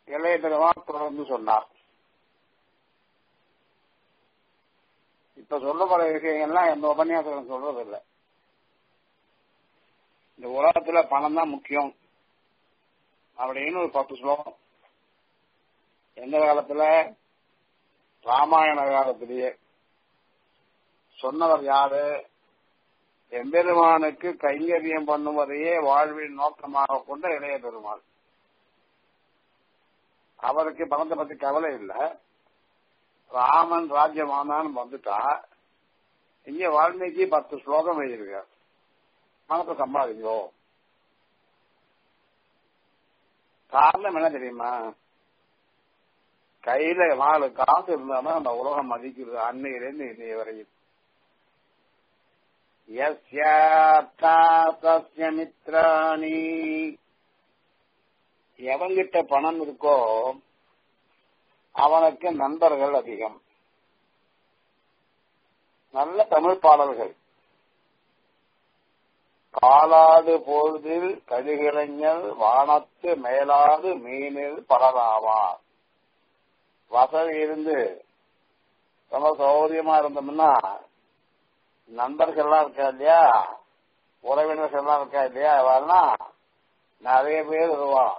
இளைய பெருமாள் தொடர்ந்து சொன்னார் இப்ப சொல்லப்பட விஷயங்கள்லாம் எந்த உபன்யாசம் சொல்றது இல்லை இந்த உலகத்துல பணம் தான் முக்கியம் அப்படின்னு ஒரு பத்து ஸ்லோகம் எந்த காலத்துல ராமாயண காலத்திலேயே சொன்னவர் யாரு எம்பெருமானுக்கு கைங்கரியம் பண்ணுவதையே வாழ்வின் நோக்கமாக கொண்ட இளைய பெருமாள் அவருக்கு பணத்தை பத்தி கவலை இல்லை ராமன் ராஜ்யமானான்னு வந்துட்டா இங்க வால்மீகி பத்து ஸ்லோகம் எழுதியிருக்கார் பணத்தை சம்பாதிக்கோ காரணம் என்ன தெரியுமா கையில நாலு காசு இருந்தாதான் அந்த உலகம் மதிக்கிறது அன்னையிலிருந்து இன்னைய வரையும் யஸ்ய மித்ராணி எவங்கிட்ட பணம் இருக்கோ அவனுக்கு நண்பர்கள் அதிகம் நல்ல தமிழ் பாடல்கள் காலாடு பொழுதில் கழுகிளைஞர் வானத்து மேலாது மீனில் பலராவார் வசதி இருந்து ரொம்ப சௌகரியமா இருந்தோம்னா நண்பர்கள்லாம் இருக்கா இல்லையா உறவினர்கள்லாம் இருக்கா இல்லையா அவெல்லாம் நிறைய பேர் வருவான்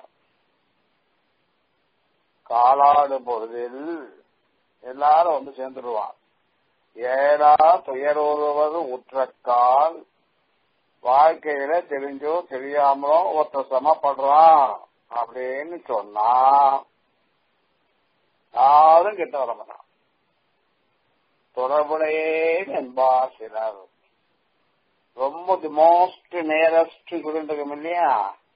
காலாடு பொழுதில் எல்லாரும் வந்து சேர்ந்துருவான் ஏழா துயரோருவது உற்றக்கால் வாழ்க்கையில தெரிஞ்சோ தெரியாமலோ ஒருத்தர் சமப்படுறான் அப்படின்னு சொன்னா யாரும் கிட்ட வர மாட்டான் தொடர்புடையே என்பார் சிலர் ரொம்ப தி மோஸ்ட் நியரஸ்ட் சொல்லிட்டு இல்லையா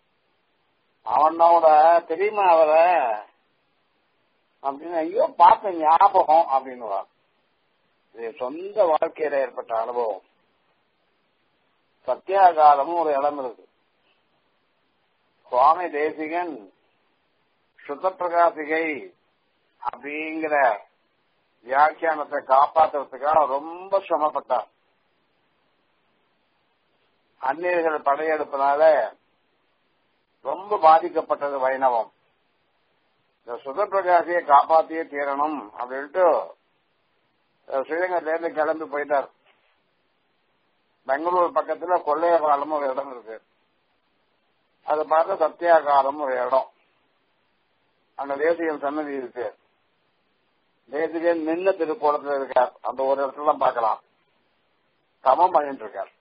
அவனோட தெரியுமா அவரை அப்படின்னு ஐயோ பார்த்த ஞாபகம் அப்படின்னு இது சொந்த வாழ்க்கையில ஏற்பட்ட அனுபவம் சத்தியாகாலமும் ஒரு இடம் இருக்கு சுவாமி தேசிகன் சுத்த பிரகாசிகை அப்படிங்கிற வியாக்கியானத்தை காப்பாத்துறதுக்காக ரொம்ப சிரமப்பட்டார் அந்நியர்கள் படையெடுப்பினால ரொம்ப பாதிக்கப்பட்டது வைணவம் இந்த சுதப்பிரகாசியை காப்பாத்தியே தீரணும் அப்படின்ட்டு ஸ்ரீரங்கத்துல இருந்து கிளம்பி போயிட்டார் பெங்களூர் பக்கத்துல கொள்ளையகாலம் ஒரு இடம் இருக்கு அது பார்த்தா சத்தியாகாலம் ஒரு இடம் அங்க தேசியம் சன்னதி இருக்கு தேசிகன் நின்ன திருக்கோலத்துல இருக்கார் அந்த ஒரு இடத்துல பார்க்கலாம் தமம் பண்ணிட்டு இருக்கார்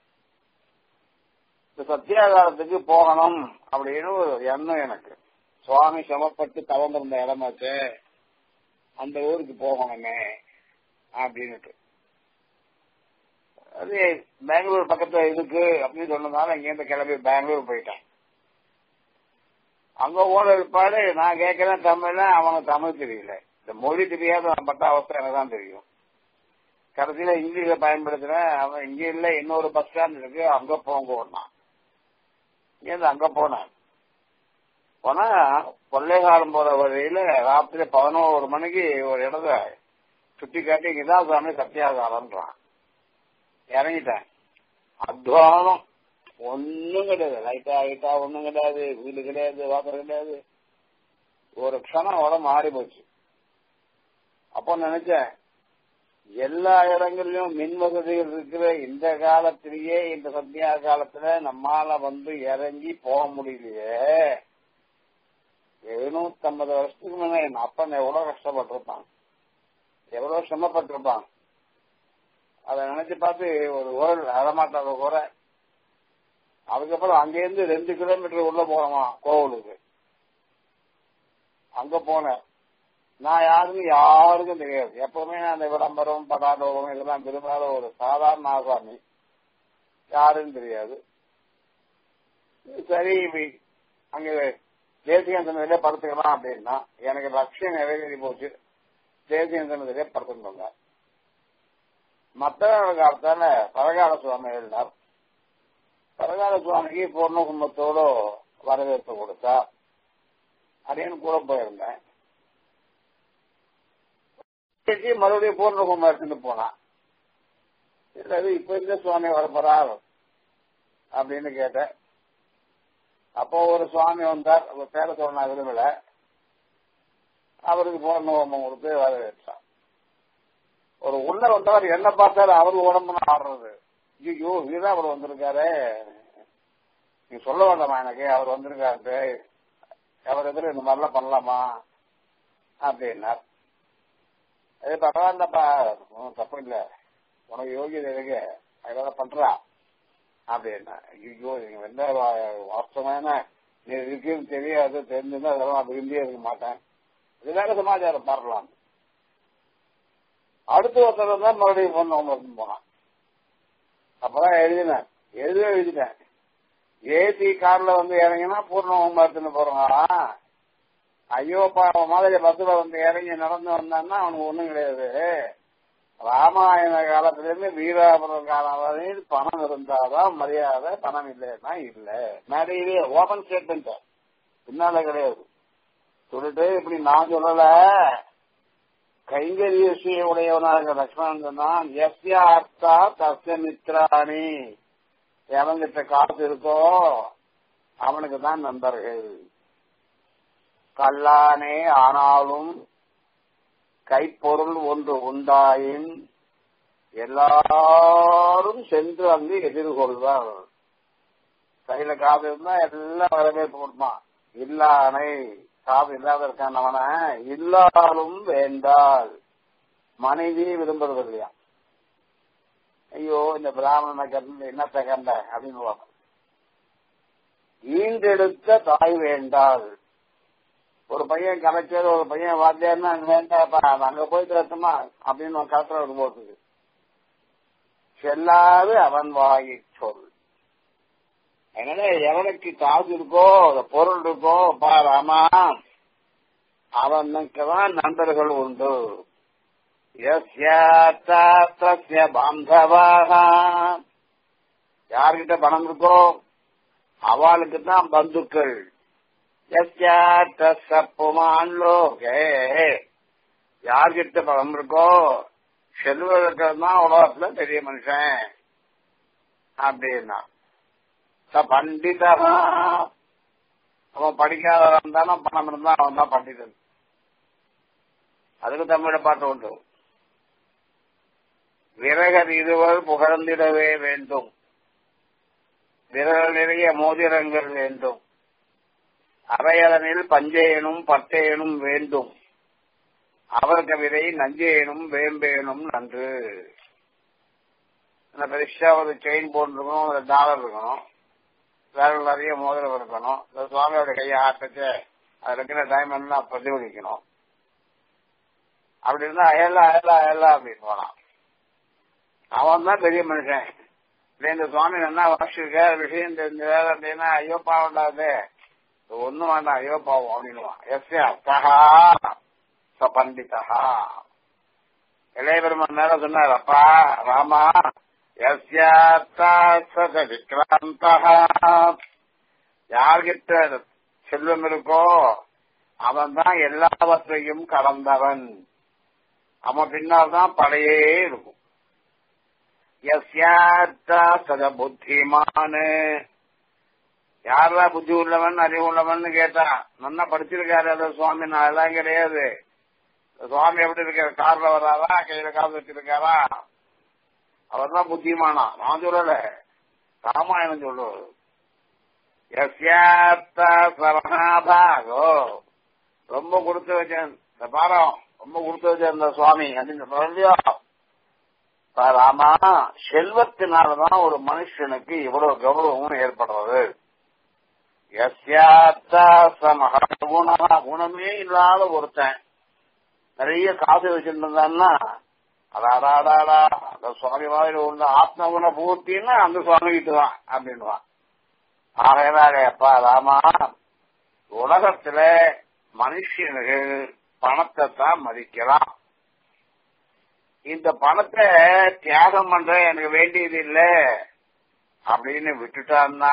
இந்த சத்தியாகாலத்துக்கு போகணும் அப்படின்னு ஒரு எண்ணம் எனக்கு சுவாமி சமப்பட்டு தவம் இருந்த இடமாச்சு அந்த ஊருக்கு போகணுமே அப்படின்னுட்டு அது பெங்களூர் பக்கத்துல இருக்கு அப்படின்னு சொன்னதால இங்கேருந்து கிளம்பி பெங்களூர் போயிட்டேன் அங்க ஓட இருப்பாடு நான் கேட்கிறேன் தமிழ்ல அவனுக்கு தமிழ் தெரியல இந்த மொழி தெரியாத பட்ட அவஸ்தை எனக்கு தான் தெரியும் கடைசியில இங்கிலீஷ பயன்படுத்துறேன் அவன் இங்க இல்ல இன்னொரு பஸ் ஸ்டாண்ட் இருக்கு அங்க போங்க ஒன்னான் இங்கேருந்து அங்க போனேன் போனா கொள்ளைகாலம் போற வழியில ராத்திரி பதினோரு மணிக்கு ஒரு இடத்த சுத்தி காட்டி இதான் சாமி சத்தியாகாலம்ன்றான் இறங்கிட்டேன் அத்வானம் ஒன்னும் கிடையாது லைட்டா லைட்டா ஒண்ணும் கிடையாது வீடு கிடையாது வாசல் கிடையாது ஒரு க்ஷணம் உடம்பு மாறி போச்சு அப்போ நினைச்சேன் எல்லா இடங்களிலும் மின் வசதிகள் இருக்கிற இந்த காலத்திலேயே இந்த சத்தியா காலத்துல நம்மால வந்து இறங்கி போக முடியலையே எழுநூத்தி ஐம்பது வருஷத்துக்கு முன்ன என் அப்பன் எவ்வளவு கஷ்டப்பட்டிருப்பான் எவ்வளவு சிரமப்பட்டிருப்பான் அதை நினைச்சு பார்த்து ஒரு ஊரல் அறமாட்டாத குறை அதுக்கப்புறம் அங்கேருந்து ரெண்டு கிலோமீட்டர் உள்ள போனோமா கோவிலுக்கு அங்க போனேன் நான் யாருன்னு யாருக்கும் தெரியாது எப்பவுமே நான் அந்த விளம்பரம் படாடோகம் இதெல்லாம் விரும்பாத ஒரு சாதாரண ஆசாமி யாருன்னு தெரியாது சரி அங்க தேசியந்தனிலே படுத்துக்கலாம் அப்படின்னா எனக்கு லட்சியம் நிறைவேறி போச்சு தேசியந்தனிலே படுத்துருந்தாங்க மற்றவர்கள் காலத்தால பரகால சுவாமி எழுதினார் பரகால சுவாமிக்கு பூர்ண கும்பத்தோடு வரவேற்பு கொடுத்தா அப்படின்னு கூட போயிருந்தேன் மறுபடியும் பூர்ண கும்பம் எடுத்துட்டு போனான் இல்ல இப்ப இந்த சுவாமி வரப்போறார் அப்படின்னு கேட்டேன் அப்போ ஒரு சுவாமி வந்தார் பேர சொல்ல நான் விரும்பல அவருக்கு பூர்ண ஹோமம் கொடுத்து வரவேற்றான் ஒரு உள்ள வந்தவர் என்ன பார்த்தாரு அவரு உடம்புன்னு ஆடுறது ஐயோ இதுதான் அவர் வந்திருக்காரு நீ சொல்ல வேண்டாமா எனக்கு அவர் வந்திருக்காரு அவர் எதிர இந்த மாதிரிலாம் பண்ணலாமா அப்படின்னார் அது பரவாயில்லப்பா ஒன்றும் தப்பு இல்லை உனக்கு யோகியதை இருக்கு அதெல்லாம் பண்றா அப்படின்னா ஐயோ நீங்க வெந்த வாஸ்தவமான நீ இருக்குன்னு தெரியாது தெரிஞ்சிருந்தா அதெல்லாம் நான் விரும்பியே இருக்க மாட்டேன் இதனால சமாச்சாரம் பாடலாம் அடுத்த ஒருத்தர் தான் மறுபடியும் பொண்ணு அவங்க போனான் அப்பதான் எழுதினேன் எழுத எழுதிட்டேன் ஏசி கார்ல வந்து இறங்கினா பூர்ண ஹோமத்துன்னு போறாங்களா ஐயோ மாதிரி பஸ்ல வந்து இறங்கி நடந்து வந்தான்னா அவனுக்கு ஒண்ணும் கிடையாது ராமாயண காலத்துல இருந்து வீராபுரம் காலம் வரையில் பணம் இருந்தாதான் மரியாதை பணம் இல்லைன்னா இல்ல மேடையிலேயே ஓபன் ஸ்டேட்மெண்ட் பின்னால கிடையாது சொல்லிட்டு இப்படி நான் சொல்லல கைங்கரிய உடையவனாக லட்சுமணன் சொன்னான் எஸ்யா அர்த்தா தஸ்ய மித்ராணி எவங்கிட்ட காசு இருக்கோ அவனுக்கு தான் நண்பர்கள் கல்லானே ஆனாலும் கைப்பொருள் ஒன்று உண்டாயின் எல்லாரும் சென்று அங்கு எதிர்கொள்வார் கையில காசு இருந்தா எல்லாம் வரவேற்பு கொடுப்பான் இல்லானை காசு இல்லாத இருக்கானவன இல்லாலும் வேண்டால் மனைவி விரும்புறது இல்லையா ஐயோ இந்த பிராமணனை கண்டு என்னத்தை கண்ட அப்படின்னு ஈண்டெடுத்த தாய் வேண்டாள் ஒரு பையன் கலெக்டர் ஒரு பையன் வாத்தியார்னா அங்க வேண்டாப்பா அங்க போயிட்டு வரட்டுமா அப்படின்னு கலெக்டர் ஒரு போட்டுது செல்லாது அவன் வாயி சொல் அதனால எவனுக்கு காசு இருக்கோ பொருள் இருக்கோ பாராமா அவனுக்கு தான் நண்பர்கள் உண்டு பாந்தவாக யார்கிட்ட பணம் இருக்கோ அவளுக்கு தான் பந்துக்கள் புமான் லோகே யார்கிட்ட பணம் இருக்கோ செல்வதற்கு தான் உலகத்துல பெரிய மனுஷன் அப்படின்னா பண்டிதா அவன் படிக்காதவன் இருந்தாலும் பணம் இருந்தா அவன் தான் பண்டிதன் அதுக்கு தமிழ பாட்டு உண்டு விறகர் இருவர் புகழ்ந்திடவே வேண்டும் விரல் நிறைய மோதிரங்கள் வேண்டும் அரையதனில் பஞ்சேயனும் பட்டேயனும் வேண்டும் அவர் கவிதை நஞ்சேயனும் வேம்பேனும் நன்று பெருசா ஒரு செயின் போட்டுருக்கணும் ஒரு டாலர் இருக்கணும் வேற நிறைய மோதிரம் இருக்கணும் இந்த சுவாமியோட கையை ஆட்டுச்சு அதுல இருக்கிற டைமண்ட்லாம் பிரதிபலிக்கணும் அப்படி இருந்தா அயலா அயலா அயலா அப்படின்னு போனான் அவன் தான் பெரிய மனுஷன் இல்லை இந்த சுவாமி என்ன வாசிச்சிருக்க விஷயம் தெரிஞ்ச வேலை அப்படின்னா ஐயோ பாவண்டாது ஒன்னும் வேண்டாம் ஐயோ பாவம் அப்படின்னுவான் எஸ் அர்த்தகா ச பண்டிதா இளைய பெருமன் மேல சொன்னார் அப்பா ராமா விக்ராந்த யார்கிட்ட செல்வம் இருக்கோ அவன் தான் எல்லாவற்றையும் கடந்தவன் அவன் பின்னால் தான் படையே இருக்கும் சத புத்திமானு யாரா புத்தி உள்ளவன் அறிவு உள்ளவன் கேட்டான் நல்லா படிச்சிருக்காரு அந்த சுவாமி நான் அதெல்லாம் கிடையாது சுவாமி எப்படி இருக்காரு கார்ல வராதா கையில காசு வச்சிருக்காரா அவர் தான் புத்திமானா நான் சொல்லல ராமாயணம் சொல்லுவது சரணாபாகோ ரொம்ப கொடுத்து வச்சேன் இந்த பாரம் ரொம்ப கொடுத்து வச்சேன் இந்த சுவாமி அப்படின்னு சொல்லியோ ராமா செல்வத்தினாலதான் ஒரு மனுஷனுக்கு இவ்வளவு கௌரவமும் ஏற்படுறது குணமா குணமே இல்லாத ஒருத்தன் நிறைய காசு வச்சிருந்தான்னா அடாடாடாடா அந்த சுவாமி மாதிரி உள்ள ஆத்ம குண பூர்த்தின்னா அந்த சுவாமி கிட்ட தான் அப்படின்வான் ஆகையினாலே அப்பா ராமா உலகத்துல மனுஷனுகள் பணத்தை தான் மதிக்கலாம் இந்த பணத்தை தியாகம் பண்ற எனக்கு வேண்டியது இல்ல அப்படின்னு விட்டுட்டான்னா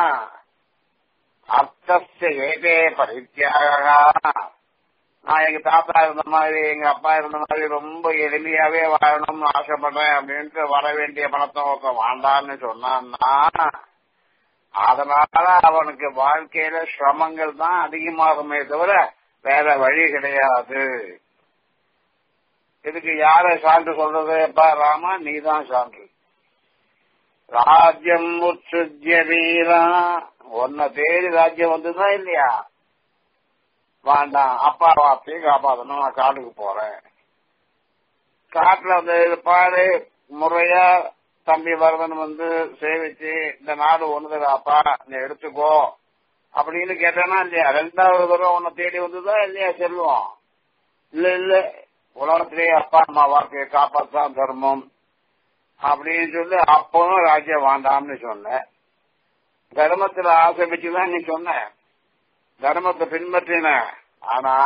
அர்த்தஸ்த ஏகே பரித்தியாக நான் எங்க தாத்தா இருந்த மாதிரி எங்க அப்பா இருந்த மாதிரி ரொம்ப எளிமையாவே வாழணும்னு ஆசைப்படுறேன் அப்படின்ட்டு வர வேண்டிய பணத்தை ஒருத்தன் வாண்டான்னு சொன்னான்னா அதனால அவனுக்கு வாழ்க்கையில சிரமங்கள் தான் அதிகமாகுமே தவிர வேற வழி கிடையாது இதுக்கு யார சான்று சொல்றது அப்பா ராமா நீதான் சான்று ராஜ்யம் உற்சுஜ்ய வீரா உன்னை தேடி ராஜ்யம் வந்துதான் இல்லையா வேண்டாம் அப்பா வார்த்தையை காப்பாத்தணும் நான் காட்டுக்கு போறேன் காட்டுல வந்து பாரு முறையா தம்பி வரதன் வந்து சேவிச்சு இந்த நாடு ஒண்ணுதாப்பா நீ எடுத்துக்கோ அப்படின்னு கேட்டானா இல்லையா ரெண்டாவது தடவை உன்னை தேடி வந்துதான் இல்லையா செல்வம் இல்ல இல்ல உலகத்திலேயே அப்பா அம்மா வாழ்க்கையை காப்பாத்தான் தர்மம் அப்படின்னு சொல்லி அப்பவும் ராஜ்யம் வேண்டாம்னு சொன்னேன் தர்மத்துல ஆசை வச்சுதான் நீ சொன்ன தர்மத்தை பின்பற்றின ஆனா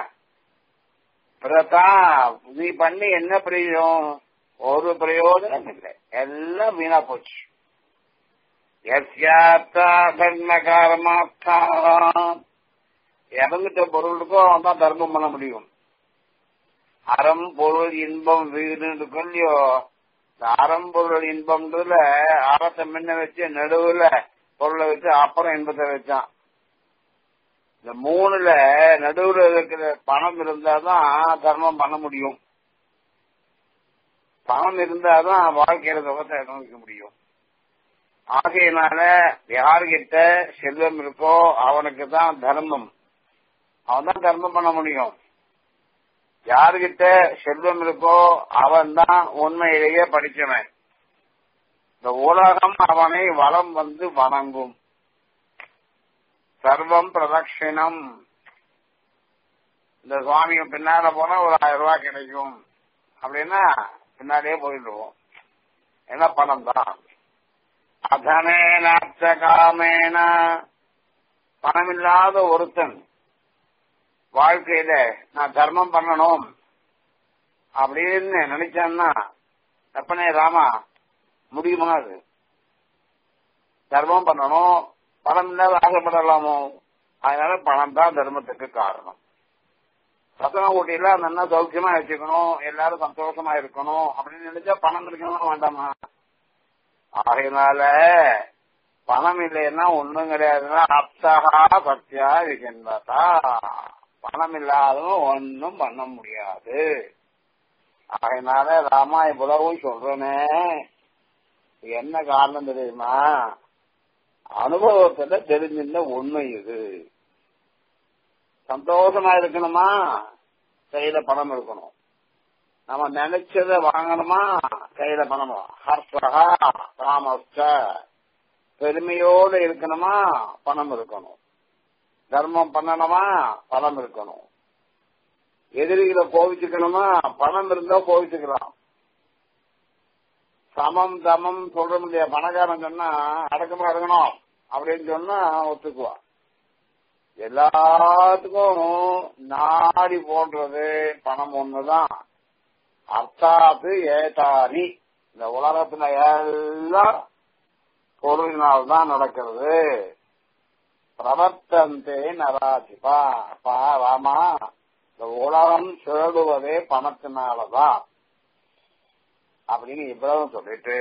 பிறதான் நீ பண்ணி என்ன பிரயோஜனம் ஒரு பிரயோஜனம் இல்லை எல்லாம் வீணா போச்சு தர்மகாரமாத்தான் இறந்துட்ட பொருளுக்கோ அவன் தான் தர்மம் பண்ண முடியும் அறம் பொருள் இன்பம் வீடுன்னு இருக்கும் இல்லையோ இந்த அறம் பொருள் இன்பம்ன்றதுல அறத்தை முன்ன வச்சு நடுவுல பொருளை வச்சு அப்புறம் இன்பத்தை வச்சான் இந்த மூணுல நடுவுல இருக்கிற பணம் இருந்தாதான் தர்மம் பண்ண முடியும் பணம் இருந்தாதான் வாழ்க்கையில சுகத்தை அனுபவிக்க முடியும் ஆகையினால யார்கிட்ட செல்வம் இருக்கோ அவனுக்கு தான் தர்மம் அவன் தான் தர்மம் பண்ண முடியும் யாருகிட்ட செல்வம் இருக்கோ அவன் தான் உண்மையிலேயே படிச்சவன் இந்த உலகம் அவனை வளம் வந்து வணங்கும் சர்வம் பிரதட்சிணம் இந்த சுவாமி பின்னால போனா ஒரு ஆயிரம் ரூபாய் கிடைக்கும் அப்படின்னா பின்னாடியே போயிடுவோம் என்ன பணம் தான் அதனேன காமேன பணம் இல்லாத ஒருத்தன் வாழ்க்கையில நான் தர்மம் பண்ணணும் அப்படின்னு நினைச்சான்னா எப்பனே ராமா முடியுமா அது தர்மம் பண்ணணும் பணம் இல்லாத ஆசைப்படலாமோ அதனால பணம் தான் தர்மத்துக்கு காரணம் ரத்தன ஊட்டியில அந்த அண்ணா சௌக்கியமா வச்சுக்கணும் எல்லாரும் சந்தோஷமா இருக்கணும் அப்படின்னு நினைச்சா பணம் இருக்கணும் வேண்டாமா ஆகையினால பணம் இல்லைன்னா ஒண்ணும் கிடையாதுன்னா அப்தகா சத்தியா இருக்கின்றதா பணம் இல்லாதவன் ஒன்னும் பண்ண முடியாது அதனால ராமா இவ்வளவும் சொல்றேனே என்ன காரணம் தெரியுமா அனுபவத்துல தெரிஞ்சிருந்த உண்மை இது சந்தோஷமா இருக்கணுமா கையில பணம் இருக்கணும் நம்ம நினைச்சத வாங்கணுமா கையில பணம் ஹர்ஷகா காமஸ்ட பெருமையோடு இருக்கணுமா பணம் இருக்கணும் தர்மம் பண்ணணுமா பணம் இருக்கணும் எதிரிகளை கோவிச்சுக்கணுமா பணம் இருந்தா கோவிச்சுக்கலாம் சமம் தமம் சொல்ற முடிய பணக்காரன் சொன்னா அடக்கமா இருக்கணும் அப்படின்னு சொன்னா ஒத்துக்குவான் எல்லாத்துக்கும் நாடி போன்றது பணம் ஒண்ணுதான் அர்த்தாத்து ஏதானி இந்த உலகத்துல எல்லாம் பொருளினால்தான் நடக்கிறது பிரவர்த்தந்தே நராதிபா அப்பா ராமா இந்த உலகம் சுழலுவதே பணத்தினாலதான் அப்படின்னு இவ்வளவு சொல்லிட்டு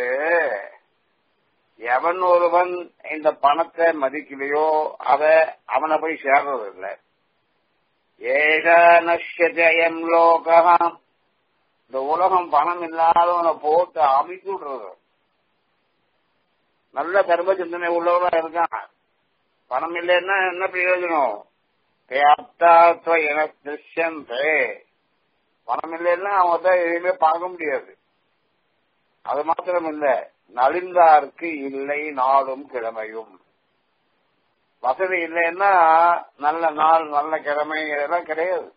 எவன் ஒருவன் இந்த பணத்தை மதிக்கலையோ அத அவனை போய் சேர்றது இல்லை ஏக நஷ்யஜயம் லோகம் இந்த உலகம் பணம் இல்லாதவனை போட்டு அமைத்து விடுறது நல்ல தர்ம சிந்தனை உள்ளவனா இருக்கான் பணம் இல்லைன்னா என்ன பிரயோஜனம் என திருஷ்யந்தே பணம் இல்லைன்னா அவன் எதுவுமே பார்க்க முடியாது அது மாத்திரம் இல்ல நலிந்தாருக்கு இல்லை நாளும் கிழமையும் வசதி இல்லைன்னா நல்ல நாள் நல்ல கிழமை இதெல்லாம் கிடையாது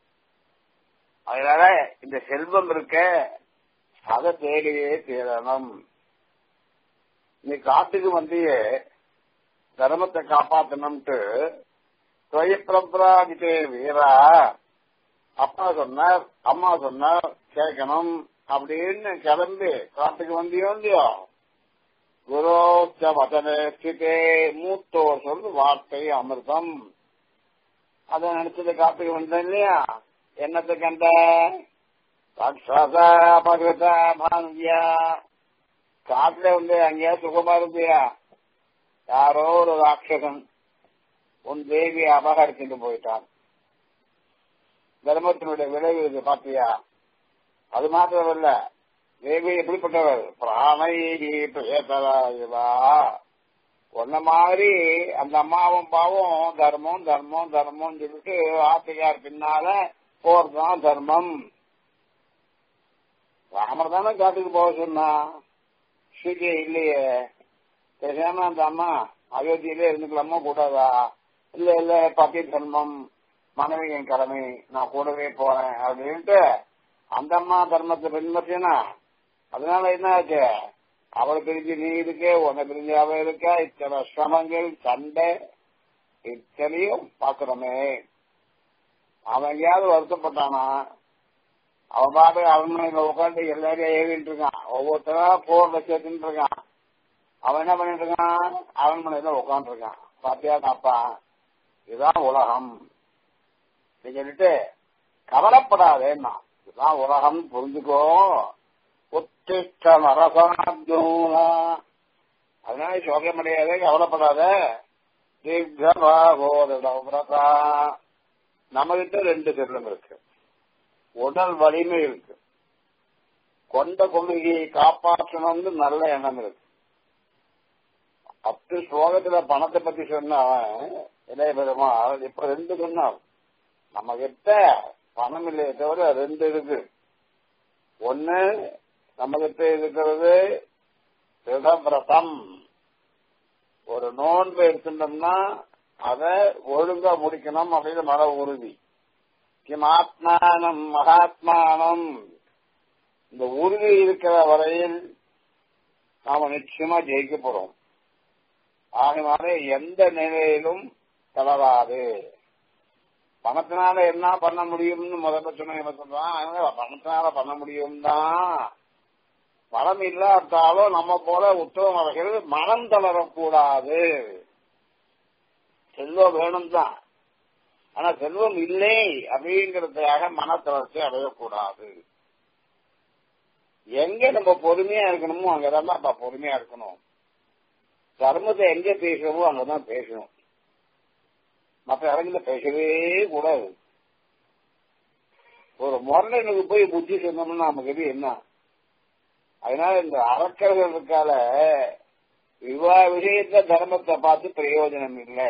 அதனால இந்த செல்வம் இருக்க அதை தேடியே தேடணும் நீ காட்டுக்கு வந்தியே தர்மத்தை காப்பாத்தணும்ட்டு துவயப்பிரபராதித்தே வீரா அப்பா சொன்னார் அம்மா சொன்னார் கேட்கணும் அப்படின்னு கிளம்பி காட்டுக்கு வந்தியோ இல்லையோ குரோச்ச வதனே ஸ்திதே மூத்தோர் சொல்லு வார்த்தை அமிர்தம் அத நினைச்சது காட்டுக்கு வந்தேன் இல்லையா என்னத்தை கண்ட பகதா பாந்தியா காட்டுல வந்து அங்கேயா சுகமா இருந்தியா யாரோ ஒரு ராட்சசன் உன் தேவியை அபகரிச்சுட்டு போயிட்டான் தர்மத்தினுடைய விளைவு இது பாத்தியா அது மாத்திரமல்ல தேவி எப்படிப்பட்டவர் பிராணையி பிரேதராஜவா ஒன்ன மாதிரி அந்த அம்மாவும் பாவும் தர்மம் தர்மம் தர்மம் சொல்லிட்டு ஆத்திரியார் பின்னால போறதுதான் தர்மம் ராமர் தானே காட்டுக்கு போக சொன்னா சீக்கிரம் இல்லையே பேசாம அந்த அம்மா அயோத்தியிலே இருந்துக்கலாமா கூடாதா இல்ல இல்ல பத்தி தர்மம் மனைவியின் கடமை நான் கூடவே போறேன் அப்படின்ட்டு அந்த அம்மா தர்மத்தை பின்பற்றினா அதனால என்ன ஆச்சு அவளை பிரிஞ்சு நீ இருக்க உன்னை பிரிஞ்சு அவ இருக்க இத்தனை சிரமங்கள் சண்டை இத்தனையும் பாக்குறோமே அவன் எங்கேயாவது வருத்தப்பட்டானா அவன் பாட்டு அரண்மனையில உட்காந்து எல்லாரையும் ஏறிட்டு இருக்கான் ஒவ்வொருத்தரா போர் வச்சுட்டு இருக்கான் அவன் என்ன பண்ணிட்டு இருக்கான் அரண்மனையில உட்காந்து இருக்கான் பாத்தியா அப்பா இதுதான் உலகம் சொல்லிட்டு கவலைப்படாதேன்னா இதுதான் உலகம் புரிஞ்சுக்கோ உத்திஷ்ட நரசாத்யூனா அதனால சோகமடையாதே கவலைப்படாத தீர்க்கபாகோதா நம்ம கிட்ட ரெண்டு செல்லம் இருக்கு உடல் வலிமை இருக்கு கொண்ட கொள்கையை காப்பாற்றணும்னு நல்ல எண்ணம் இருக்கு பத்து ஸ்லோகத்துல பணத்தை பத்தி சொன்ன இளைய பெருமாள் இப்ப ரெண்டு சொன்னார் நம்ம கிட்ட பணம் இல்லையே தவிர ரெண்டு இருக்கு ஒன்னு நம்ம கிட்ட இருக்கிறது திடவிரதம் ஒரு நோன்பு எடுத்துட்டோம்னா அதை ஒழுங்கா முடிக்கணும் அப்படின்னு மன உறுதி கிம் ஆத்மானம் மகாத்மானம் இந்த உறுதி இருக்கிற வரையில் நாம நிச்சயமா ஜெயிக்க போறோம் ஆகினால எந்த நிலையிலும் தளராது பணத்தினால என்ன பண்ண முடியும்னு முதல்ல சொன்ன சொல்றான் பணத்தினால பண்ண முடியும் தான் பணம் இல்லாட்டாலும் நம்ம போல உத்தவர்கள் மனம் தளரக்கூடாது செல்வம் வேணும் தான் ஆனா செல்வம் இல்லை அப்படிங்கறதுக்காக மன தளர்ச்சி அடையக்கூடாது எங்க நம்ம பொறுமையா இருக்கணுமோ அங்கதான் நம்ம பொறுமையா இருக்கணும் தர்மத்தை எங்க பேசுறோமோ அங்கதான் பேசணும் மற்ற இடத்துல பேசவே கூடாது ஒரு முரடனுக்கு போய் புத்தி சொன்னோம்னா நமக்கு இது என்ன அதனால இந்த அறக்கர்கள் இருக்கால விவா விஷயத்துல தர்மத்தை பார்த்து பிரயோஜனம் இல்லை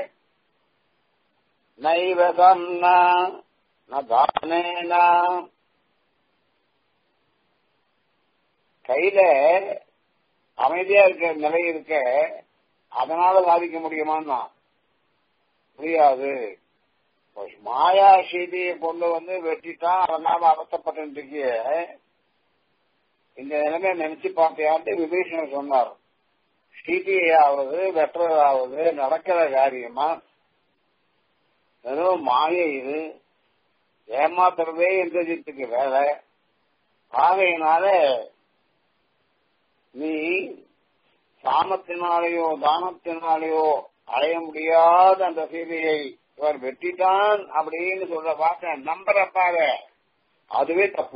நைவதம் தானேனா கையில அமைதியா இருக்க நிலை இருக்க அதனால சாதிக்க முடியுமான்னா முடியாது மாயா செய்தியை கொண்டு வந்து வெட்டிட்டான் அதனால அவசப்பட்டு இந்த நிலைமையை நினைச்சு பார்த்தையாண்டு விபீஷணன் சொன்னார் சீதையாவது வெட்டுறதாவது நடக்கிற காரியமா வெறும் மாயை இது ஏமாத்துறதே இந்திரஜித்துக்கு வேலை ஆகையினால நீ சாமத்தினாலேயோ தானத்தினாலேயோ அடைய முடியாத அந்த சீதையை இவர் வெட்டிட்டான் அப்படின்னு சொல்ற வார்த்தை நம்புறப்பாக அதுவே தப்பு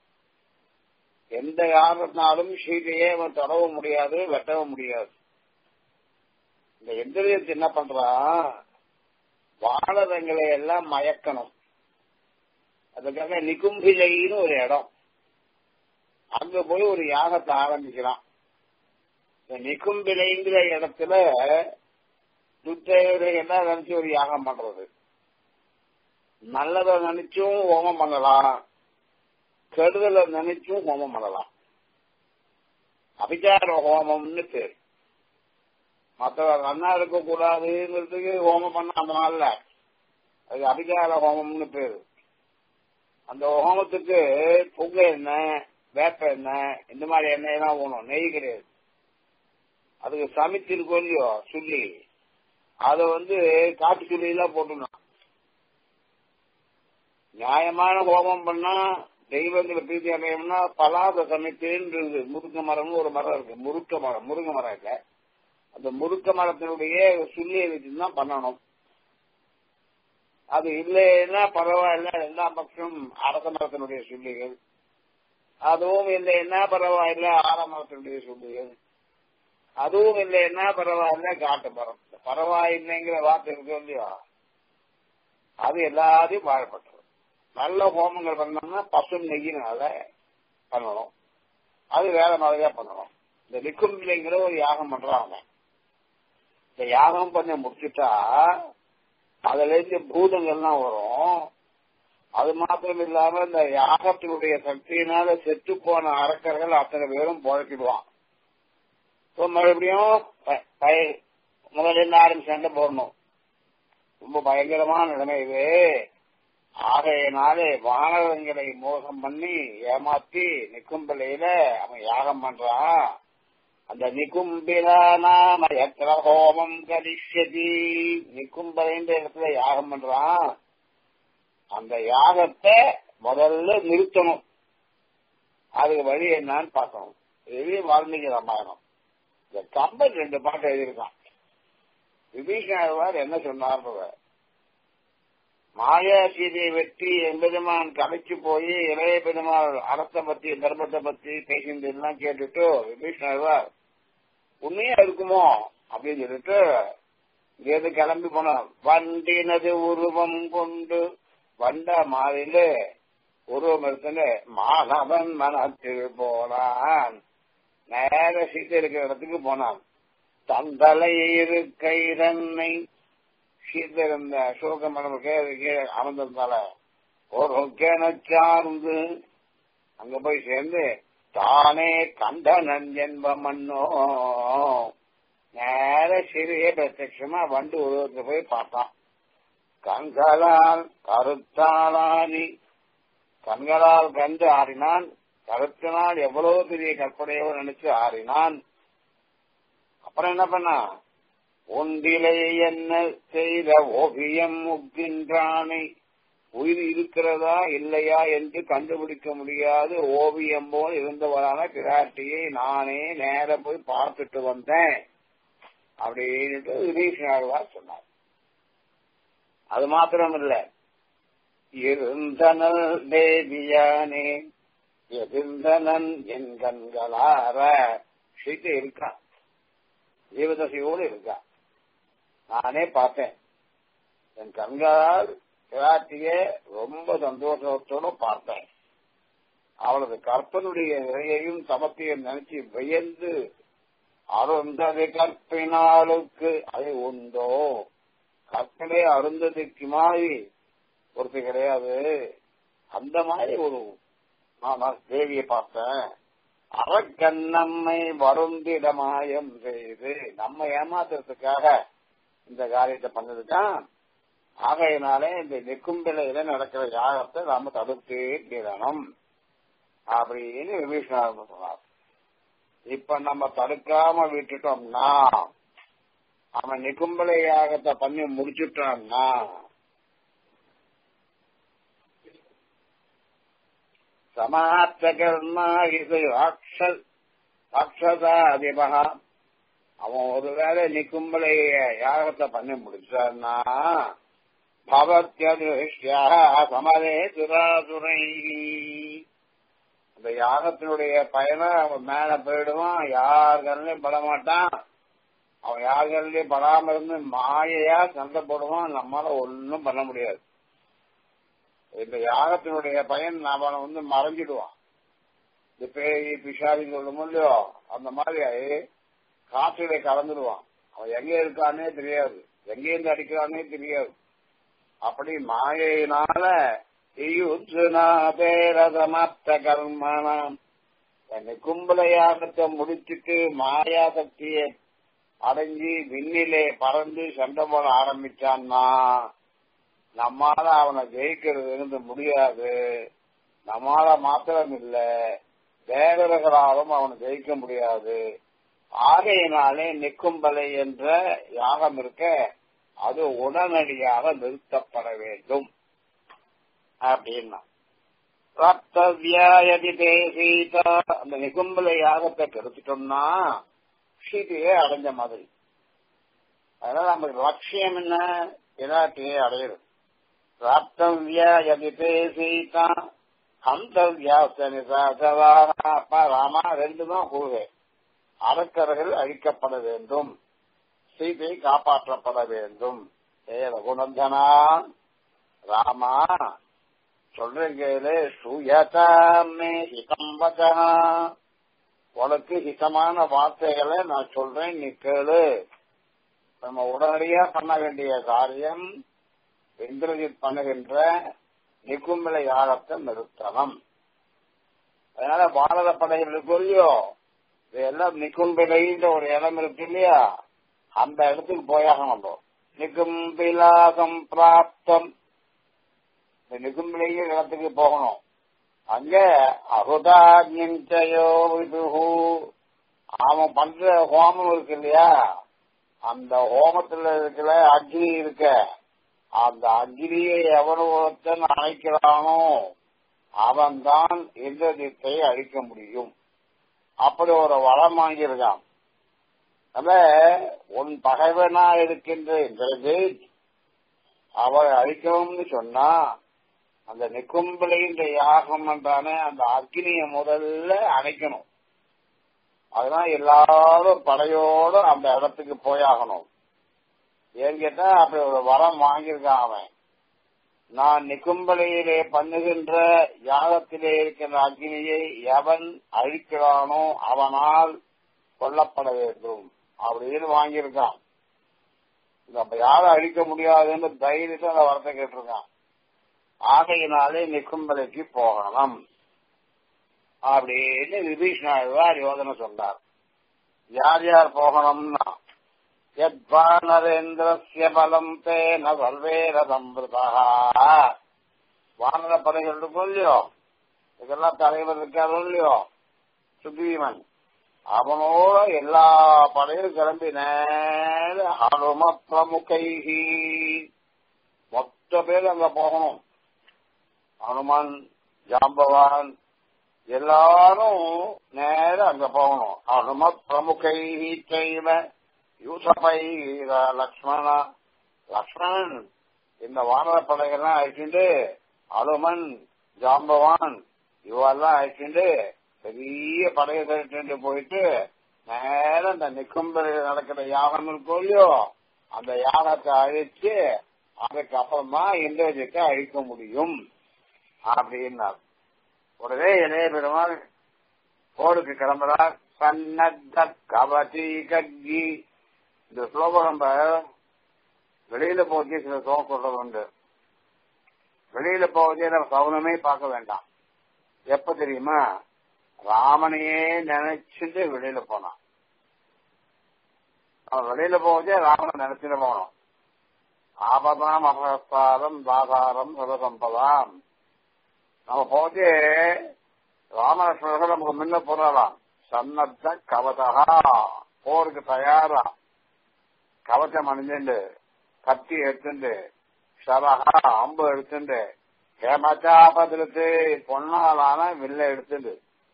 எந்த காரணத்தினாலும் சீதையை அவன் தொடவ முடியாது வெட்டவும் முடியாது இந்த எந்திரியத்தை என்ன பண்றான் வானரங்களை எல்லாம் மயக்கணும் அதுக்காக நிகும்பிலைன்னு ஒரு இடம் அங்க போய் ஒரு யாகத்தை ஆரம்பிக்கிறான் இந்த நிகும்பிலைங்கிற இடத்துல துத்தையரை என்ன நினைச்சு ஒரு யாகம் பண்றது நல்லதை நினைச்சும் ஹோமம் பண்ணலாம் கெடுதலை நினைச்சும் ஹோமம் பண்ணலாம் அபிச்சார ஹோமம்னு பேர் மற்றவர் நன்னா இருக்கக்கூடாதுங்கிறதுக்கு ஹோமம் பண்ண அந்த நாள்ல அது அபிச்சார ஹோமம்னு பேரு அந்த ஹோமத்துக்கு புகை எண்ணெய் வேப்ப எண்ணெய் இந்த மாதிரி எண்ணெய் தான் போகணும் நெய் கிடையாது அதுக்கு சமைச்சிருக்கோம் இல்லையோ சொல்லி அதை வந்து காட்டு சொல்லியெல்லாம் போட்டுணும் நியாயமான ஹோமம் பண்ணா தெய்வங்களை பிரீத்தி அடையணும்னா பலாத சமைத்தேன்றது முருங்க மரம்னு ஒரு மரம் இருக்கு முருக்க மரம் முருங்க மரம் இல்ல அந்த முருக்க மரத்தினுடைய சுள்ளியை வச்சுதான் பண்ணணும் அது இல்லைன்னா பரவாயில்ல எல்லா பக்கம் அரச மரத்தினுடைய சுள்ளிகள் அதுவும் இல்லைன்னா பரவாயில்ல ஆலமரத்தினுடைய சுள்ளிகள் அதுவும் இல்லைன்னா பரவாயில்ல காட்டு மரம் பரவாயில்லைங்கிற வார்த்தை இருக்கு இல்லையா அது எல்லாத்தையும் வாழப்பட்டது நல்ல ஹோமங்கள் பண்ணோம்னா பசு நெய்யினால பண்ணணும் அது வேற மாதிரியா பண்ணணும் இந்த நிக்கும்பிள்ளைங்கிற ஒரு யாகம் பண்றான் அவன் இந்த யாகம் பண்ண முடிச்சுட்டா அதுல இருந்து பூதங்கள்லாம் வரும் அது மாத்திரம் இல்லாம இந்த யாகத்தினுடைய சக்தியினால செத்து போன அரக்கர்கள் அத்தனை பேரும் புழக்கிடுவான் இப்போ மறுபடியும் முதல்ல இருந்து ஆரம்பி சண்டை போடணும் ரொம்ப பயங்கரமான நிலைமை இது ஆகையினாலே வானவங்களை மோசம் பண்ணி ஏமாத்தி நிக்கும்பலையில அவன் யாகம் பண்றான் அந்த நிகும்பிலானாம எத்திர ஹோமம் கரிஷதி நிக்கும்பலைன்ற இடத்துல யாகம் பண்றான் அந்த யாகத்தை முதல்ல நிறுத்தணும் அதுக்கு வழி என்னன்னு பார்க்கணும் இது வால்மீகி ராமாயணம் இந்த கம்பன் ரெண்டு பாட்டு எழுதியிருக்கான் விபீஷணர் என்ன சொன்னார் மாயா சீதையை வெட்டி எம்பெருமான் கலைச்சு போய் இளைய பெருமாள் அரசை பத்தி தர்மத்தை பத்தி பேசிட்டு எல்லாம் கேட்டுட்டு விபீஷணர் உண்மையா இருக்குமோ அப்படின்னு சொல்லிட்டு இங்கிருந்து கிளம்பி போனான் வண்டினது உருவம் கொண்டு வண்ட மாறில உருவம் எடுத்துல மாணவன் மனத்தில் போனான் நேர சீத்தை இருக்கிற இடத்துக்கு போனான் தந்தலை இருக்கை தன்னை சீத்தை இருந்த அசோக மரம் கீழே அமர்ந்திருந்தால ஒரு சார்ந்து அங்க போய் சேர்ந்து தானே கண்டனன் என்ப மன்னோ நேர சிறிய பிரத்யமா வண்டு உருவத்தை போய் பார்த்தான் கண்களால் கருத்தாளானி கண்களால் கண்டு ஆடினான் கருத்தினால் எவ்வளவு பெரிய கற்பனையோ நினைச்சு ஆடினான் அப்புறம் என்ன பண்ணா ஒன்றிலே என்ன செய்த ஓவியம் முக்கின்றானை உயிர் இருக்கிறதா இல்லையா என்று கண்டுபிடிக்க முடியாது ஓவியம் போல் இருந்தவரான பிராட்டியை நானே நேர போய் பார்த்துட்டு வந்தேன் அப்படின்ட்டு விபீஷணாழ்வார் சொன்னார் அது மாத்திரம் இல்ல இருந்தனல் தேவியானே எதிர்ந்தனன் என் கண்களார சீட்டு இருக்கா ஜீவதசையோடு இருக்கா நானே பார்த்தேன் என் கண்களால் பிராட்டிய ரொம்ப சந்தோஷத்தோட பார்த்தேன் அவளது கற்பனுடைய நிறையையும் சமத்தையும் நினைச்சு வியந்து அருந்தது கற்பினாளுக்கு அது உண்டோ கற்பனை அருந்ததுக்கு மாதிரி ஒருத்தர் கிடையாது அந்த மாதிரி ஒரு நான் தேவியை பார்த்தேன் அறக்கண்ணம்மை வருந்திட மாயம் செய்து நம்ம ஏமாத்துறதுக்காக இந்த காரியத்தை பண்ணதுதான் ஆகையினாலே இந்த நெக்கும்பிள்ளையில நடக்கிற யாகத்தை நாம தடுத்தே தீரணும் அப்படின்னு விபீஷணர் சொன்னார் இப்ப நம்ம தடுக்காம விட்டுட்டோம்னா அவன் நிக்கும்பலை யாகத்தை பண்ணி முடிச்சுட்டான்னா சமாப்த கர்மா இது ராட்சஸ் ராட்சசாதிபகா அவன் ஒருவேளை நிக்கும்பலை யாகத்தை பண்ணி முடிச்சான்னா பவத்தியா சமரே துராதுரை அந்த யாகத்தினுடைய பயனை அவன் மேல போயிடுவான் யார் கண்ணிலையும் பட மாட்டான் அவன் யார் கண்ணிலையும் படாம இருந்து மாயையா சண்டை போடுவான் நம்மளால ஒன்னும் பண்ண முடியாது இந்த யாகத்தினுடைய பயன் அவனை வந்து மறைஞ்சிடுவான் இந்த பேய் பிஷாதி சொல்லும் இல்லையோ அந்த மாதிரி காற்றிலே கலந்துடுவான் அவன் எங்க இருக்கானே தெரியாது எங்கேருந்து அடிக்கிறானே தெரியாது அப்படி மாயையினால பேரதமத்த கர்மணம் என்னை கும்பலையாகத்தை முடிச்சுட்டு மாயா சக்தியை அடைஞ்சி விண்ணிலே பறந்து சண்டை போட ஆரம்பிச்சான்னா நம்மால அவனை ஜெயிக்கிறது இருந்து முடியாது நம்மால மாத்திரம் இல்ல தேவர்களாலும் அவனை ஜெயிக்க முடியாது ஆகையினாலே நிக்கும்பலை என்ற யாகம் இருக்க அது உடனடியாக நிறுத்தப்பட வேண்டும் அப்படின்னா சீதா அந்த நிகும்பல யாகத்தை கெடுத்துட்டோம்னா சீதையே அடைஞ்ச மாதிரி அதனால நமக்கு லட்சியம் என்ன விராட்டியை அடையிறது பிராப்தவ்யா யதிதே சீதா அப்பா ராமா ரெண்டு தான் கூறுவே அரக்கர்கள் அழிக்கப்பட வேண்டும் சீதை காப்பாற்றப்பட வேண்டும் ஏ ரகுநந்தனா ராமா சொல்றேன் கேளு சுயதாமே ஹிதம் வச்சா உனக்கு ஹிதமான வார்த்தைகளை நான் சொல்றேன் நீ கேளு நம்ம உடனடியா பண்ண வேண்டிய காரியம் இந்திரஜித் பண்ணுகின்ற நிகும்பலை யாகத்தை நிறுத்தணும் அதனால பாரத படைகளுக்கு இல்லையோ இதெல்லாம் நிகும்பிலைன்ற ஒரு இடம் இருக்கு இல்லையா அந்த இடத்துக்கு போயாக வந்தோம் நிகும்பிலாகம் பிராப்தம் இந்த நிகும்பிலைய இடத்துக்கு போகணும் அங்க அகுதாஜியோ அவன் பண்ற ஹோமம் இருக்கு இல்லையா அந்த ஹோமத்துல இருக்கிற அக்னி இருக்க அந்த அக்னியை எவன் ஒருத்தன் அணைக்கிறானோ அவன் தான் இந்திரஜித்தை அழிக்க முடியும் அப்படி ஒரு வளம் வாங்கியிருக்கான் அத உன் பகைவனா இருக்கின்ற இந்திரஜித் அவரை அழிக்கணும்னு சொன்னா அந்த நிக்கும்பலைன்ற யாகம் என்றானே அந்த அக்னியை முதல்ல அணைக்கணும் அதனால எல்லாரும் படையோட அந்த இடத்துக்கு போயாகணும் ஏன்னு கேட்டா அப்படி ஒரு வரம் வாங்கியிருக்கான் அவன் நான் நிக்கும்பலையிலே பண்ணுகின்ற யாகத்திலே இருக்கின்ற அக்னியை எவன் அழிக்கிறானோ அவனால் கொல்லப்பட வேண்டும் அப்படின்னு வாங்கியிருக்கான் நம்ம யாரும் அழிக்க முடியாதுன்னு தைரியத்தை அந்த வரத்தை கேட்டிருக்கான் ஆகையினாலே நிக்கும்பலைக்கு போகணும் அப்படின்னு விபீஷ்ணாழ்வார் யோஜனை சொன்னார் யார் யார் போகணும்னா யத்வானரேந்திரஸ்ய பலம் தேன சர்வேர சம்பிருதா வானர படைகள் இருக்கும் இல்லையோ இதெல்லாம் தலைவர் இருக்காரோ இல்லையோ சுக்ரீவன் அவனோட எல்லா படையும் கிளம்பி நேர ஹனும பிரமுகைஹி மொத்த பேர் அங்க போகணும் ஹனுமான் ஜாம்பவான் எல்லாரும் நேர அங்க போகணும் ஹனும பிரமுகை செய்வ யூசபை லக்ஷ்மண லக்ஷ்மணன் இந்த வானர படைகள்லாம் அழிச்சுட்டு அனுமன் ஜாம்பவான் இவெல்லாம் அழிச்சுட்டு பெரிய படையை திரட்டு போயிட்டு நேரம் இந்த நிக்கும்பலில் நடக்கிற யாகம் இருக்கும் இல்லையோ அந்த யாகத்தை அழிச்சு அதுக்கப்புறமா இந்திரஜித்தை அழிக்க முடியும் அப்படின்னார் உடனே இளைய பெருமாள் போருக்கு கிளம்புறார் சன்னத்த கவதி கக்கி இந்த ஸ்லோகம் நம்ம வெளியில போச்சு சில ஸ்லோகம் சொல்றது உண்டு வெளியில போவதே நம்ம சவுனமே பார்க்க வேண்டாம் எப்ப தெரியுமா ராமனையே நினைச்சிட்டு வெளியில போனான் அவன் வெளியில போவதே ராமனை நினைச்சிட்டு போனோம் ஆபதாம் அபகஸ்தாரம் தாதாரம் சதசம்பதாம் நம்ம போதே ராமலட்சுமணர்கள் நமக்கு முன்ன போறலாம் சன்னத்த கவதா போருக்கு தயாரா கவச்சம் அணிஞ்சுண்டு கத்தி எடுத்துண்டு சரகா அம்பு எடுத்துண்டு ஹேமச்சாபத்திரத்து பொன்னாலான வில்ல எடுத்துண்டு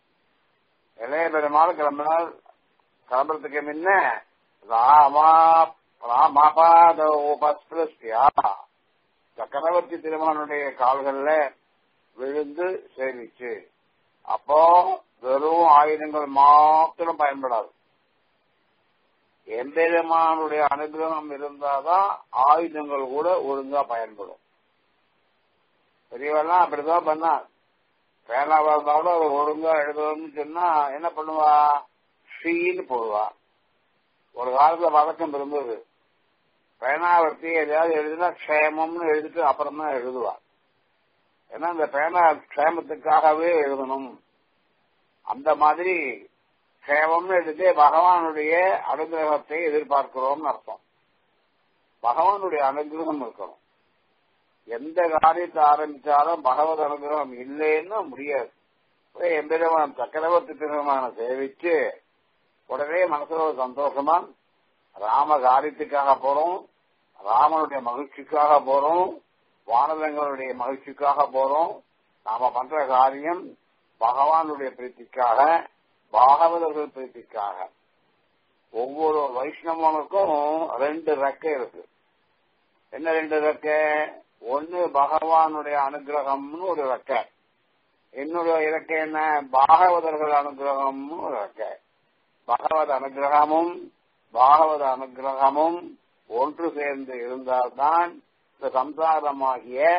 இளைய பெருமாள் கிளம்பினால் கிளம்புறதுக்கு முன்ன ராமா ராமபாத உபஸ்பிருஷ்யா சக்கரவர்த்தி திருமணனுடைய கால்கள்ல விழுந்து சேவிச்சு அப்போ வெறும் ஆயுதங்கள் மாத்திரம் பயன்படாது எம்பெருமானுடைய அனுகிரகம் இருந்தாதான் ஆயுதங்கள் கூட ஒழுங்கா பயன்படும் பெரியவெல்லாம் அப்படிதான் பண்ணா பேனாவா இருந்தா கூட அவர் ஒழுங்கா எழுதணும்னு சொன்னா என்ன பண்ணுவா ஷீன்னு போடுவா ஒரு காலத்துல வழக்கம் இருந்தது பேனாவர்த்தி எதையாவது எழுதினா க்ஷேமம்னு எழுதிட்டு அப்புறம் தான் எழுதுவா ஏன்னா இந்த பேனா க்ஷேமத்துக்காகவே எழுதணும் அந்த மாதிரி க்ஷேமம்னு எழுதி பகவானுடைய அனுகிரகத்தை எதிர்பார்க்கிறோம்னு அர்த்தம் பகவானுடைய அனுகிரகம் இருக்கணும் எந்த காரியத்தை ஆரம்பிச்சாலும் பகவத் அனுகிரகம் இல்லைன்னு முடியாது எம்பெருமான் சக்கரவர்த்தி திருமணமான சேவிச்சு உடனே மனசுல ஒரு சந்தோஷமா ராம காரியத்துக்காக போறோம் ராமனுடைய மகிழ்ச்சிக்காக போறோம் வானதங்களுடைய மகிழ்ச்சிக்காக போறோம் நாம பண்ற காரியம் பகவானுடைய பிரீத்திக்காக பாகவதர்கள் பிரீத்திக்காக ஒவ்வொரு வைஷ்ணவனுக்கும் ரெண்டு ரெக்கை இருக்கு என்ன ரெண்டு ரெக்கை ஒன்னு பகவானுடைய அனுகிரகம்னு ஒரு ரெக்கை என்னுடைய இலக்கை என்ன பாகவதர்கள் அனுகிரகம்னு ஒரு ரெக்கை பகவத் அனுகிரகமும் பாகவத அனுகிரகமும் ஒன்று சேர்ந்து இருந்தால்தான் இந்த சம்சாரமாகிய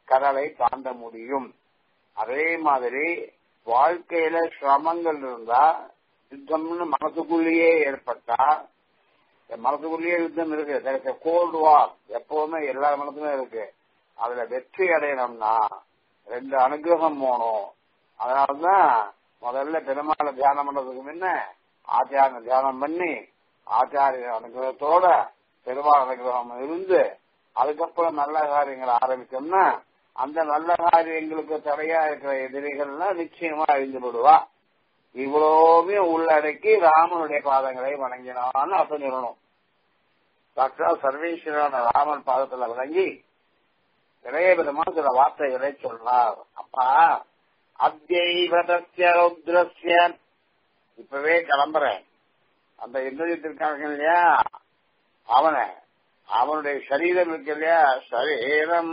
கடலை தாண்ட முடியும் அதே மாதிரி வாழ்க்கையில சிரமங்கள் இருந்தா யுத்தம்னு மனசுக்குள்ளேயே ஏற்பட்டா மனசுக்குள்ளேயே யுத்தம் இருக்கு கோல்டு வார் எப்பவுமே எல்லா மனசுமே இருக்கு அதுல வெற்றி அடையணும்னா ரெண்டு அனுகிரகம் போகணும் அதனாலதான் முதல்ல பெருமாளை தியானம் பண்றதுக்கு முன்ன ஆச்சாரிய தியானம் பண்ணி ஆச்சாரிய அனுகிரகத்தோட பெருமாள் அனுகிரகம் இருந்து அதுக்கப்புறம் நல்ல காரியங்களை ஆரம்பிச்சோம்னா அந்த நல்ல காரியங்களுக்கு தடையா இருக்கிற எதிரிகள்லாம் நிச்சயமா அழிந்து விடுவா இவ்வளவுமே உள்ளடக்கி ராமனுடைய பாதங்களை வணங்கினான்னு அர்த்தம் சொல்லணும் டாக்டர் சர்வேஸ்வரன ராமன் பாதத்துல வணங்கி இளைய பெருமான் சில வார்த்தைகளை சொன்னார் அப்பா அத்தியைவதஸ்ய ரௌத்ரஸ்ய இப்பவே கிளம்புறேன் அந்த இந்திரஜித்திருக்காங்க இல்லையா அவனை அவனுடைய சரீரம் இருக்கு இல்லையா சரீரம்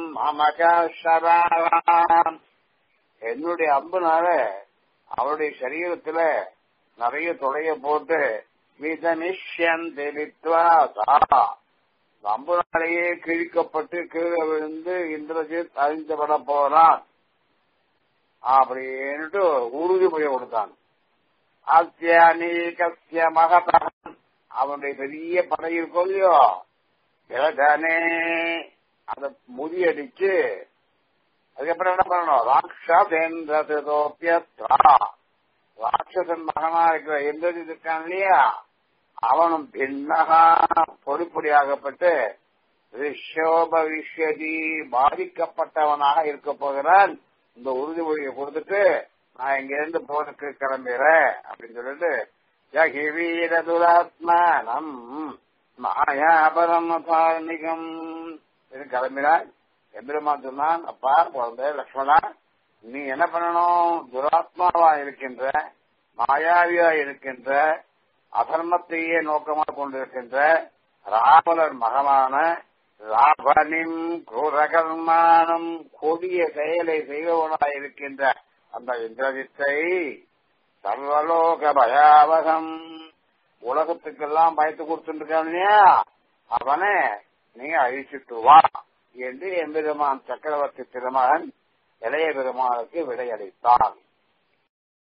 அமகாம் என்னுடைய அம்புனால அவருடைய சரீரத்துல நிறைய தொடைய போட்டு விதனிஷ்யன் தெளித்வா அம்புனாலேயே கிழிக்கப்பட்டு கீழே விழுந்து இந்திரஜித் அறிந்துபட போறான் அப்படின்ட்டு உறுதிமொழி கொடுத்தான் அத்தியானீகசிய மகதம் அவனுடைய பெரிய படை இருக்கும் இல்லையோ இலகனே அத முறியடிச்சு அதுக்கப்புறம் என்ன பண்ணணும் ராட்சசேந்திரோப்பியத்ரா ராட்சசன் மகனா இருக்கிற எந்திரஜித் இருக்கான் இல்லையா அவனும் பின்னகா பொடி பொடியாகப்பட்டு ரிஷோபவிஷ்யதி பாதிக்கப்பட்டவனாக இருக்க போகிறான் இந்த உறுதிமொழியை கொடுத்துட்டு நான் இங்க இருந்து போறதுக்கு கிளம்புறேன் அப்படின்னு சொல்லிட்டு ஜகி வீர துராத்மானம் மாயாபரம் தார்மிகம் கிளம்பினான் எம்பெருமான் சொன்னான் அப்பா குழந்தை லக்ஷ்மணா நீ என்ன பண்ணணும் துராத்மாவா இருக்கின்ற மாயாவியா இருக்கின்ற அதர்மத்தையே நோக்கமாக கொண்டிருக்கின்ற ராவலர் மகனான ராபனின் குரகர்மானம் கொடிய செயலை செய்பவனாய் இருக்கின்ற அந்த இந்திரஜித்தை சர்வலோக பயாவகம் உலகத்துக்கெல்லாம் பயத்து கொடுத்துருக்கான் இல்லையா அவனை நீங்க அழிச்சிட்டு வா என்று எம்பெருமான் சக்கரவர்த்தி திருமகன் இளைய பெருமானுக்கு விடையளித்தான்